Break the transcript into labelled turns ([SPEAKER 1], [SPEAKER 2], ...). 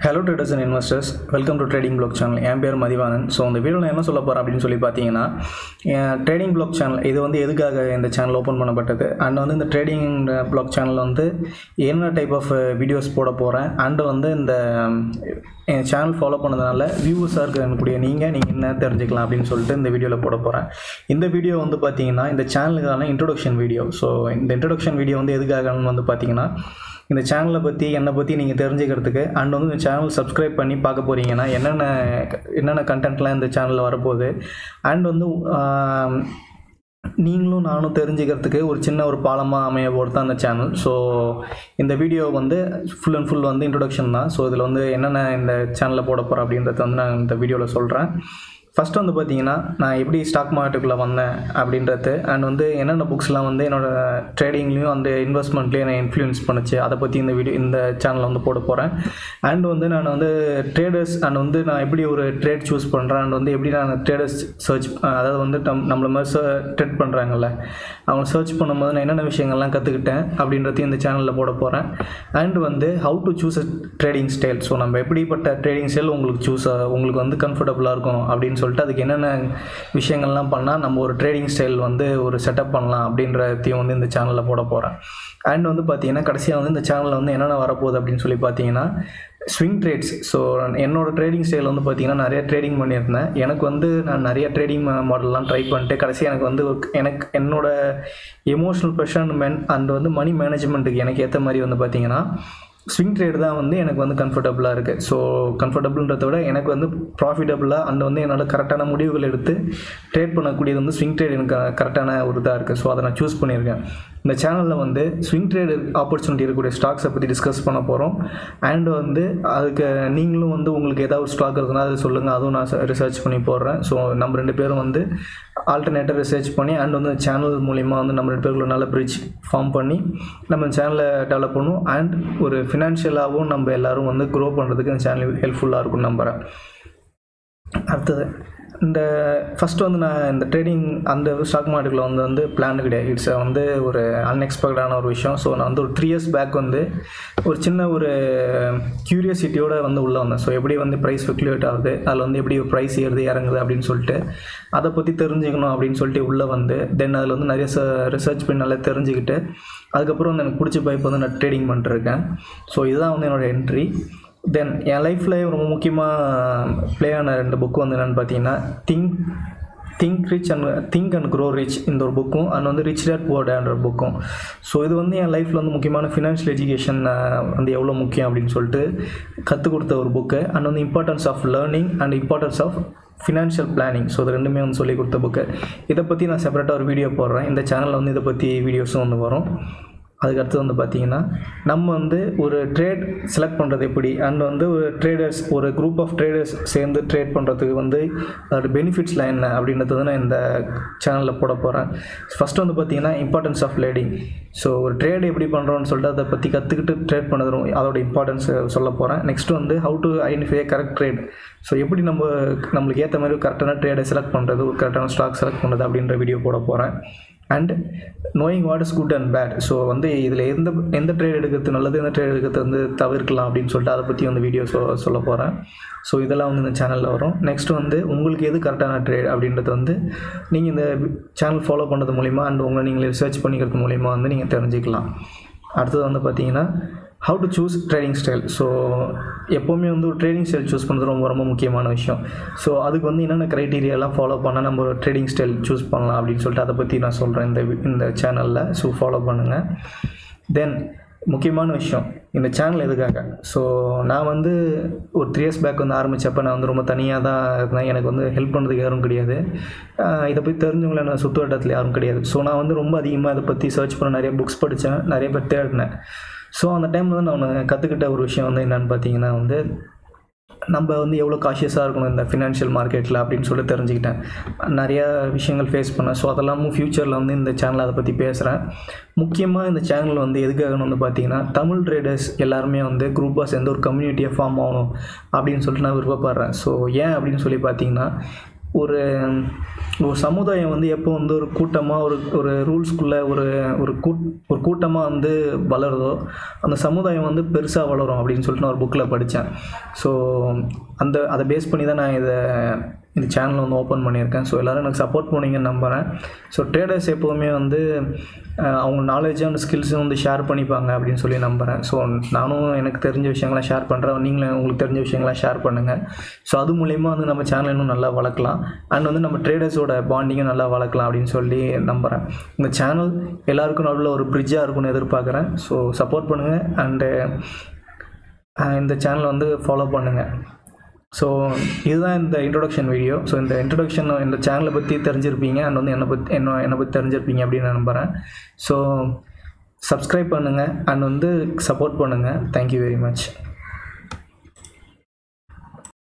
[SPEAKER 1] hello traders and investors welcome to trading blog channel என் பேர் Mathivanan so இந்த video நான் என்ன சொல்ல போகிறேன் அப்படின்னு சொல்லி பார்த்தீங்கன்னா ட்ரேடிங் பிளாக் சேனல் இது வந்து எதுக்காக இந்த சேனல் ஓப்பன் பண்ணப்பட்டது அண்ட் வந்து இந்த ட்ரேடிங் பிளாக் சேனல் வந்து என்ன டைப் ஆஃப் வீடியோஸ் போட போகிறேன் அண்ட் வந்து இந்த என் சேனல் ஃபாலோ பண்ணதுனால வியூவர்ஸாக இருக்கக்கூடிய நீங்கள் நீங்கள் என்ன தெரிஞ்சுக்கலாம் அப்படின்னு சொல்லிட்டு இந்த வீடியோவில் போட போகிறேன் இந்த வீடியோ வந்து பார்த்தீங்கன்னா இந்த சேனலுக்கான இன்ட்ரொடக்ஷன் வீடியோ ஸோ இந்த இன்ட்ரொடக்ஷன் வீடியோ வந்து எதுக்காகன்னு வந்து பார்த்தீங்கன்னா இந்த சேனலை பற்றி என்னை பற்றி நீங்கள் தெரிஞ்சுக்கிறதுக்கு அண்ட் வந்து இந்த சேனல் சப்ஸ்கிரைப் பண்ணி பார்க்க போகிறீங்கன்னா என்னென்ன என்னென்ன கண்டென்ட்லாம் இந்த சேனலில் வரப்போகுது அண்ட் வந்து ஆம், நீங்களும் நானும் தெரிஞ்சுக்கிறதுக்கு ஒரு சின்ன ஒரு பாலமாக அமைய போகிறது தான் அந்த சேனல் ஸோ இந்த வீடியோ வந்து ஃபுல் அண்ட் ஃபுல் வந்து இன்ட்ரொடக்ஷன் தான் ஸோ இதில் வந்து என்னென்ன இந்த சேனலில் போட போகிறேன் அப்படின்றத வந்து நான் இந்த வீடியோவில் சொல்கிறேன் ஃபஸ்ட்டு வந்து பார்த்தீங்கன்னா நான் எப்படி ஸ்டாக் மார்க்கெட்டுக்குள்ளே வந்தேன் அப்படின்றது அண்ட் வந்து என்னென்ன புக்ஸ்லாம் வந்து என்னோடய ட்ரேடிங்லேயும் அந்த இன்வெஸ்ட்மெண்ட்லேயும் என்னை இன்ஃப்ளூயன்ஸ் பண்ணுச்சு அதை பற்றி இந்த வீடியோ இந்த சேனலில் வந்து போட போகிறேன் அண்ட் வந்து நான் வந்து ட்ரேடர்ஸ் அண்ட் வந்து நான் எப்படி ஒரு ட்ரேட் சூஸ் பண்ணுறேன் அண்ட் வந்து எப்படி நான் ட்ரேடர்ஸ் சர்ச் அதாவது வந்து நம் நம்மள மாதிரி ட்ரேட் பண்ணுறாங்கல்ல அவங்க சர்ச் பண்ணும்போது நான் என்னென்ன விஷயங்கள்லாம் கற்றுக்கிட்டேன் அப்படின்றதையும் இந்த சேனலில் போட போகிறேன் அண்ட் வந்து how to choose a trading style so நம்ம எப்படிப்பட்ட ட்ரேடிங் ஸ்டைல் உங்களுக்கு சூஸ் உங்களுக்கு வந்து கம்ஃபர்டபுளாக இருக்கும் அப்படின்னு சொல்லிட்டு அதுக்கு என்னென்ன விஷயங்கள்லாம் பண்ணால் நம்ம ஒரு ட்ரேடிங் ஸ்டைல் வந்து ஒரு செட்டப் பண்ணலாம் அப்படின்றதையும் வந்து இந்த சேனலில் போட போகிறேன் அண்ட் வந்து பார்த்தீங்கன்னா கடைசியாக வந்து இந்த சேனலில் வந்து என்னென்ன வரப்போகுது அப்படின்னு சொல்லி பார்த்தீங்கன்னா ஸ்விங் ட்ரேட்ஸ் ஸோ என்னோட ட்ரேடிங் ஸ்டைல் வந்து பார்த்தீங்கன்னா நிறைய ட்ரேடிங் பண்ணியிருந்தேன் எனக்கு வந்து நான் நிறைய ட்ரேடிங் மாடல்லாம் ட்ரை பண்ணிட்டு கடைசி எனக்கு வந்து ஒரு- எனக்கு என்னோட எமோஷனல் ப்ரெஷர் மென் அண்ட் வந்து மணி மேனேஜ்மெண்ட்டுக்கு எனக்கு ஏற்ற மாதிரி வந்து பார்த்தீங்கன்னா ஸ்விங் ட்ரேட் தான் வந்து எனக்கு வந்து கம்ஃபர்டபுளாக இருக்குது ஸோ கம்ஃபர்டபுள்ன்றத விட எனக்கு வந்து ப்ராஃபிட்டபுளாக அண்ட் வந்து என்னோட கரெக்டான முடிவுகள் எடுத்து ட்ரேட் பண்ணக்கூடியது வந்து ஸ்விங் ட்ரேட் எனக்கு கரெக்டான ஒரு இதாக இருக்குது ஸோ அதை நான் சூஸ் பண்ணியிருக்கேன் இந்த சேனலில் வந்து ஸ்விங் ட்ரேட் ஆப்பர்ச்சுனிட்டி இருக்கக்கூடிய ஸ்டாக்ஸை பற்றி டிஸ்கஸ் பண்ண போகிறோம் அண்ட் வந்து அதுக்கு நீங்களும் வந்து உங்களுக்கு ஏதாவது ஒரு ஸ்டாக் இருக்குன்னா அது சொல்லுங்கள் அதுவும் நான் ரிசர்ச் பண்ணி போடுறேன் ஸோ நம்ம ரெண்டு பேரும் வந்து ஆல்டர்னேட்டர் ரிசர்ச் பண்ணி அண்ட் வந்து சேனல் மூலிமா வந்து நம்ம ரெண்டு பேருக்குள்ள நல்ல பிரிட்ஜ் ஃபார்ம் பண்ணி நம்ம சேனலை டெவலப் பண்ணுவோம் அண்ட் ஒரு ஃபினான்ஷியலாகவும் நம்ம எல்லாரும் வந்து க்ரோ பண்ணுறதுக்கு இந்த சேனல் ஹெல்ப்ஃபுல்லாக இருக்கும்னு நம்புகிறேன் அடுத்தது இந்த ஃபஸ்ட்டு வந்து நான் இந்த ட்ரேடிங் அந்த ஸ்டாக் மார்க்கெட்டில் வந்து வந்து பிளான் கிடையாது இட்ஸ் வந்து ஒரு அன்எக்ஸ்பெக்டான ஒரு விஷயம் ஸோ நான் வந்து ஒரு த்ரீ இயர்ஸ் பேக் வந்து ஒரு சின்ன ஒரு க்யூரியாசிட்டியோட வந்து உள்ளே வந்தேன் ஸோ எப்படி வந்து ப்ரைஸ் ஃபிக்லேட் ஆகுது அதில் வந்து எப்படி ப்ரைஸ் ஏறுது இறங்குது அப்படின்னு சொல்லிட்டு அதை பற்றி தெரிஞ்சுக்கணும் அப்படின்னு சொல்லிட்டு உள்ளே வந்து தென் அதில் வந்து நிறைய ரிசர்ச் பண்ணி நல்லா தெரிஞ்சுக்கிட்டு அதுக்கப்புறம் வந்து எனக்கு பிடிச்ச பைப் வந்து நான் ட்ரேடிங் பண்ணிட்டுருக்கேன் ஸோ இதுதான் வந்து என்னோடய என்ட்ரி தென் என் லைஃப்பில் ரொம்ப முக்கியமாக ப்ளே ஆன ரெண்டு புக்கு வந்து என்னென்னு பார்த்தீங்கன்னா think think rich and think and grow rich இந்த ஒரு புக்கும் அண்ட் வந்து ரிச் டேட் புவர் டேட்ன்ற புக்கும் ஸோ இது வந்து என் லைஃப்பில் வந்து முக்கியமான ஃபினான்ஷியல் எஜுகேஷன் வந்து எவ்வளோ முக்கியம் அப்படின்னு சொல்லிட்டு கற்றுக் கொடுத்த ஒரு புக்கு அண்ட் வந்து importance of learning and importance of financial planning so இது ரெண்டுமே வந்து சொல்லி கொடுத்த புக்கு இதை பற்றி நான் செப்பரேட்டாக ஒரு வீடியோ போடுறேன் இந்த சேனலில் வந்து இதை பற்றி வீடியோஸும் வந்து வரும் அதுக்கடுத்து வந்து பார்த்தீங்கன்னா நம்ம வந்து ஒரு ட்ரேட் செலக்ட் பண்ணுறது எப்படி அண்ட் வந்து ஒரு ட்ரேடர்ஸ் ஒரு குரூப் ஆஃப் ட்ரேடர்ஸ் சேர்ந்து ட்ரேட் பண்ணுறதுக்கு வந்து அதோட பெனிஃபிட்ஸ்லாம் என்ன அப்படின்றது வந்து நான் இந்த சேனலில் போட போகிறேன் ஃபஸ்ட்டு வந்து பார்த்தீங்கன்னா இம்பார்ட்டன்ஸ் ஆஃப் லேடிங் ஸோ ஒரு ட்ரேட் எப்படி பண்ணுறோன்னு சொல்லிட்டு அதை பற்றி கற்றுக்கிட்டு ட்ரேட் பண்ணது ரொம்ப- அதோட இம்பார்ட்டன்ஸ் சொல்ல போகிறேன் நெக்ஸ்ட் வந்து how to identify correct trade so எப்படி நம்ம நம்மளுக்கு ஏற்ற மாதிரி கரெக்டான ட்ரேடை செலக்ட் பண்ணுறது ஒரு கரெக்டான ஸ்டாக் செலக்ட் பண்ணுறது அப்படின்ற வீடியோ போட போகிறேன் and knowing what is good and bad so வந்து இதில் எந்த எந்த ட்ரேட் எடுக்கிறது நல்லது எந்த ட்ரேட் எடுக்கிறது வந்து தவிர்க்கலாம் அப்படின்னு சொல்லிட்டு அதை பற்றி வந்து வீடியோ சொ சொல்ல போகிறேன் ஸோ இதெல்லாம் வந்து இந்த சேனலில் வரும் நெக்ஸ்ட் வந்து உங்களுக்கு எது கரெக்டான ட்ரேட் அப்படின்றது வந்து நீங்கள் இந்த சேனல் ஃபாலோ பண்ணுறது மூலிமா அண்ட் உங்களை நீங்கள் ரிசர்ச் பண்ணிக்கிறது மூலிமா வந்து நீங்கள் தெரிஞ்சுக்கலாம் அடுத்தது வந்து பார்த்தீங்கன்னா how to choose trading style so எப்போவுமே வந்து ஒரு ட்ரேடிங் ஸ்டைல் சூஸ் பண்ணுறது ரொம்ப ரொம்ப முக்கியமான விஷயம் ஸோ அதுக்கு வந்து என்னென்ன க்ரைட்டீரியாலாம் ஃபாலோ பண்ணால் நம்ம ஒரு ட்ரேடிங் ஸ்டைல் சூஸ் பண்ணலாம் அப்படின்னு சொல்லிட்டு அதை பற்றி நான் சொல்கிறேன் இந்த வி- இந்த சேனலில் ஸோ ஃபாலோ பண்ணுங்கள் தென் முக்கியமான விஷயம் இந்த சேனல் எதுக்காக ஸோ நான் வந்து ஒரு த்ரீ இயர்ஸ் பேக் வந்து ஆரம்பித்தப்போ நான் வந்து ரொம்ப தனியாக தான் இருந்தேன் எனக்கு வந்து ஹெல்ப் பண்ணுறதுக்கு யாரும் கிடையாது ஆஹ் இதை பற்றி தெரிஞ்சவங்கள நான் சுற்று வட்டத்தில் யாரும் கிடையாது ஸோ நான் வந்து ரொம்ப அதிகமாக இதை பற்றி சர்ச் பண்ண நிறைய புக்ஸ் படித்தேன் நிறைய பேர் தேடினேன் ஸோ அந்த டைமில் வந்து நான் கற்றுக்கிட்ட ஒரு விஷயம் வந்து என்னென்னு பார்த்தீங்கன்னா வந்து நம்ம வந்து எவ்வளோ காஷியஸாக இருக்கணும் இந்த ஃபினான்ஷியல் மார்க்கெட்டில் அப்படின்னு சொல்லி தெரிஞ்சுக்கிட்டேன் நிறையா விஷயங்கள் ஃபேஸ் பண்ணேன் ஸோ அதெல்லாமும் ஃப்யூச்சரில் வந்து இந்த சேனல் அதை பற்றி பேசுகிறேன் முக்கியமாக இந்த சேனல் வந்து எதுக்காகன்னு வந்து பார்த்தீங்கன்னா தமிழ் ட்ரேடர்ஸ் எல்லாருமே வந்து குரூப்பாக சேர்ந்து ஒரு கம்யூனிட்டியாக ஃபார்ம் ஆகணும் அப்படின்னு சொல்லிட்டு நான் விருப்பப்படுறேன் ஸோ ஏன் அப்படின்னு சொல்லி பார்த்தீங்கன்னா ஒரு ஒரு சமுதாயம் வந்து எப்போ வந்து ஒரு கூட்டமாக ஒரு ஒரு ரூல்ஸ்குள்ளே ஒரு ஒரு கூட் ஒரு கூட்டமாக வந்து வளருதோ அந்த சமுதாயம் வந்து பெருசாக வளரும் அப்படின்னு சொல்லிட்டு நான் ஒரு புக்கில் படித்தேன் ஸோ அந்த அதை பேஸ் பண்ணி தான் நான் இதை இந்த சேனலை வந்து ஓப்பன் பண்ணியிருக்கேன் ஸோ எல்லோரும் எனக்கு சப்போர்ட் பண்ணுவீங்கன்னு நம்புகிறேன் ஸோ ட்ரேடர்ஸ் எப்போவுமே வந்து அஹ், அவங்க நாலேஜும் அந்த ஸ்கில்ஸும் வந்து ஷேர் பண்ணிப்பாங்க அப்படின்னு சொல்லி நம்புகிறேன் ஸோ நானும் எனக்கு தெரிஞ்ச விஷயங்கள்லாம் ஷேர் பண்ணுறேன் நீங்களும் உங்களுக்கு தெரிஞ்ச விஷயங்கள்லாம் ஷேர் பண்ணுங்கள் ஸோ அது மூலயமா வந்து நம்ம சேனல் இன்னும் நல்லா வளர்க்கலாம் அண்ட் வந்து நம்ம ட்ரேடர்ஸோட பாண்டிங்கும் நல்லா வளர்க்கலாம் அப்படின்னு சொல்லி நம்புகிறேன் இந்த சேனல் எல்லாருக்கும் நடுவில் ஒரு பிரிட்ஜாக இருக்கும்னு எதிர்பார்க்குறேன் ஸோ சப்போர்ட் பண்ணுங்கள் அண்டு இந்த சேனலை வந்து ஃபாலோ பண்ணுங்கள் ஸோ இதுதான் இந்த இன்ட்ரொடக்ஷன் வீடியோ ஸோ இந்த இன்ட்ரொடக்ஷன் இந்த சேனலை பற்றி தெரிஞ்சிருப்பீங்க அண்ட் வந்து என்னை பற்றி என்ன என்னை பற்றி தெரிஞ்சிருப்பீங்க அப்படின்னு நான் நம்புகிறேன் ஸோ சப்ஸ்கிரைப் பண்ணுங்கள் அண்ட் வந்து சப்போர்ட் பண்ணுங்கள் தேங்க்யூ வெரி மச்